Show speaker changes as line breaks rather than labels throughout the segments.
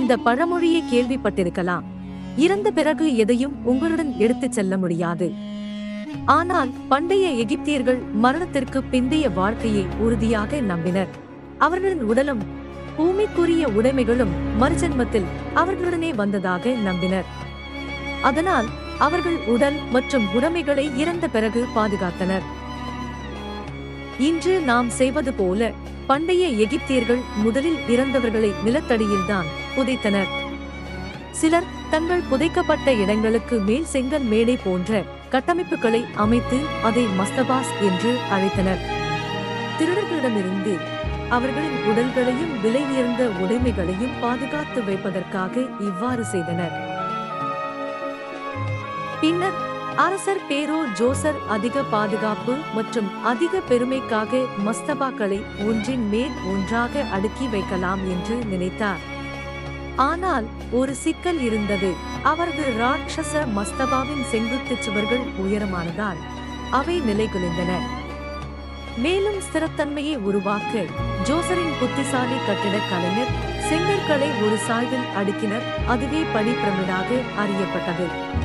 இந்த பழமொழியை கேள்விப்பட்டிருக்கலாம் இறந்த பிறகு எதையும் உங்களுடன் எடுத்துச் செல்ல முடியாது ஆனால் பண்டைய எகிப்தியர்கள் மரணத்திற்கு பிந்தைய வாழ்க்கையை உறுதியாக நம்பினர் அவர்களின் உடலும் பூமிக்குரிய உடைமைகளும் மறுஜன்மத்தில் அவர்களுடனே வந்ததாக நம்பினர் அதனால் அவர்கள் உடல் மற்றும் உடைமைகளை இறந்த பிறகு பாதுகாத்தனர் இன்று நாம் செய்வது போல பண்டைய எகிப்தியர்கள் முதலில் இறந்தவர்களை நிலத்தடியில்தான் புதைத்தனர் சிலர் தங்கள் புதைக்கப்பட்ட இடங்களுக்கு மேல் செங்கல் மேடை போன்ற கட்டமைப்புகளை அமைத்து அதை மஸ்தபாஸ் என்று அழைத்தனர் திருடர்களிடமிருந்து அவர்களின் உடல்களையும் விலை உயர்ந்த உடைமைகளையும் பாதுகாத்து வைப்பதற்காக இவ்வாறு செய்தனர் பின்னர் அரசர் பேரோ ஜோசர் அதிக பாதுகாப்பு மற்றும் அதிக பெருமைக்காக மஸ்தபாக்களை ஒன்றின் மேல் ஒன்றாக அடுக்கி வைக்கலாம் என்று நினைத்தார் ஆனால் ஒரு சிக்கல் இருந்தது அவரது ராட்சச மஸ்தபாவின் செங்குத்து சுவர்கள் உயரமானதால் அவை நிலைகுலைந்தன மேலும் ஸ்திரத்தன்மையை உருவாக்க ஜோசரின் புத்திசாலி கட்டிடக் கலைஞர் செங்கற்களை ஒரு சாய்வில் அடுக்கினர் அதுவே படிப்பிரமிடாக அறியப்பட்டது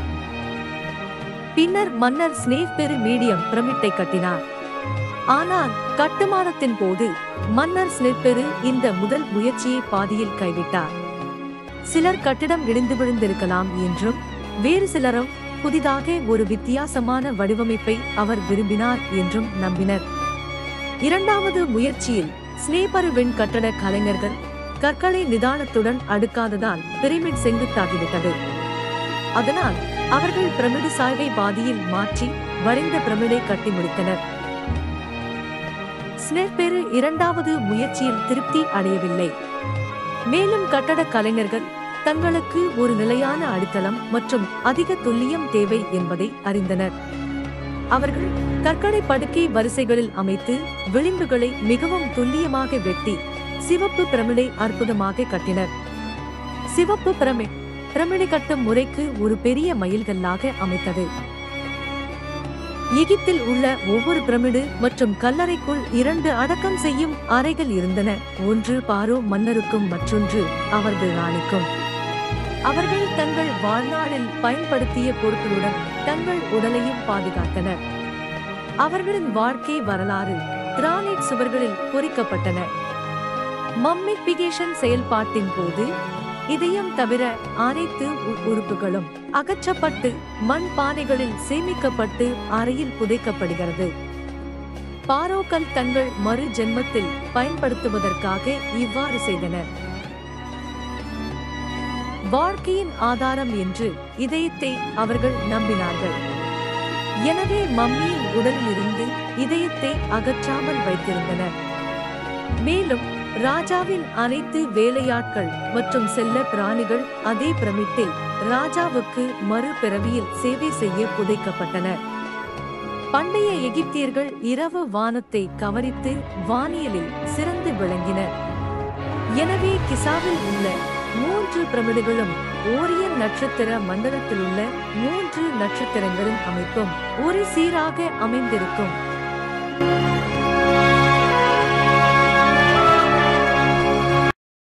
பின்னர் மன்னர் ஸ்னேப் பெரு மீடியம் பிரமிட்டை கட்டினார் ஆனால் கட்டுமானத்தின் போது மன்னர் ஸ்னெப்பெரு இந்த முதல் முயற்சியை பாதியில் கைவிட்டார் சிலர் கட்டிடம் இடிந்து விழுந்திருக்கலாம் என்றும் வேறு சிலரும் புதிதாக ஒரு வித்தியாசமான வடிவமைப்பை அவர் விரும்பினார் என்றும் நம்பினர் இரண்டாவது முயற்சியில் ஸ்னேபருவின் கட்டட கலைஞர்கள் கற்களை நிதானத்துடன் அடுக்காததால் பிரமிட் செங்குத்தாகிவிட்டது அதனால் அவர்கள் பிரமிடு சாய்வை பாதியில் மாற்றி வளைந்த பிரமிடை கட்டி முடித்தனர் ஸ்னெப்பெரு இரண்டாவது முயற்சியில் திருப்தி அடையவில்லை மேலும் கட்டடக் கலைஞர்கள் தங்களுக்கு ஒரு நிலையான அடித்தளம் மற்றும் அதிக துல்லியம் தேவை என்பதை அறிந்தனர் அவர்கள் கற்களை படுக்கை வரிசைகளில் அமைத்து விளிம்புகளை மிகவும் துல்லியமாக வெட்டி சிவப்பு பிரமிடை அற்புதமாக கட்டினர் சிவப்பு பிரமிட் பிரமிடை கட்டும் முறைக்கு ஒரு பெரிய மைல்கல்லாக அமைத்தது எகிப்தில் உள்ள ஒவ்வொரு பிரமிடு மற்றும் கல்லறைக்குள் இரண்டு அடக்கம் செய்யும் அறைகள் இருந்தன ஒன்று பாரோ மன்னருக்கும் மற்றொன்று அவரது ராணிக்கும் அவர்கள் தங்கள் வாழ்நாளில் பயன்படுத்திய பொருட்களுடன் தங்கள் உடலையும் பாதுகாத்தனர் அவர்களின் வாழ்க்கை வரலாறு கிரானைட் சுவர்களில் பொறிக்கப்பட்டன மம்மிபிகேஷன் செயல்பாட்டின் போது இதயம் தவிர அனைத்து உ- உறுப்புகளும் அகற்றப்பட்டு மண் பானைகளில் சேமிக்கப்பட்டு அறையில் புதைக்கப்படுகிறது பாரோக்கள் தங்கள் மறு ஜென்மத்தில் பயன்படுத்துவதற்காக இவ்வாறு செய்தனர் வாழ்க்கையின் ஆதாரம் என்று இதயத்தை அவர்கள் நம்பினார்கள் எனவே மம்மியின் உடலிலிருந்து இதயத்தை அகற்றாமல் வைத்திருந்தனர் மேலும் ராஜாவின் அனைத்து வேலையாட்கள் மற்றும் செல்ல பிராணிகள் அதே பிரமிட்டில் ராஜாவுக்கு மறுபிறவியில் சேவை செய்ய புதைக்கப்பட்டனர் பண்டைய எகிப்தியர்கள் இரவு வானத்தை கவனித்து வானியலில் சிறந்து விளங்கினர் எனவே கிசாவில் உள்ள மூன்று பிரமிடுகளும் ஓரியன் நட்சத்திர மண்டலத்தில் உள்ள மூன்று நட்சத்திரங்களின் அமைப்பும் ஒரு சீராக அமைந்திருக்கும்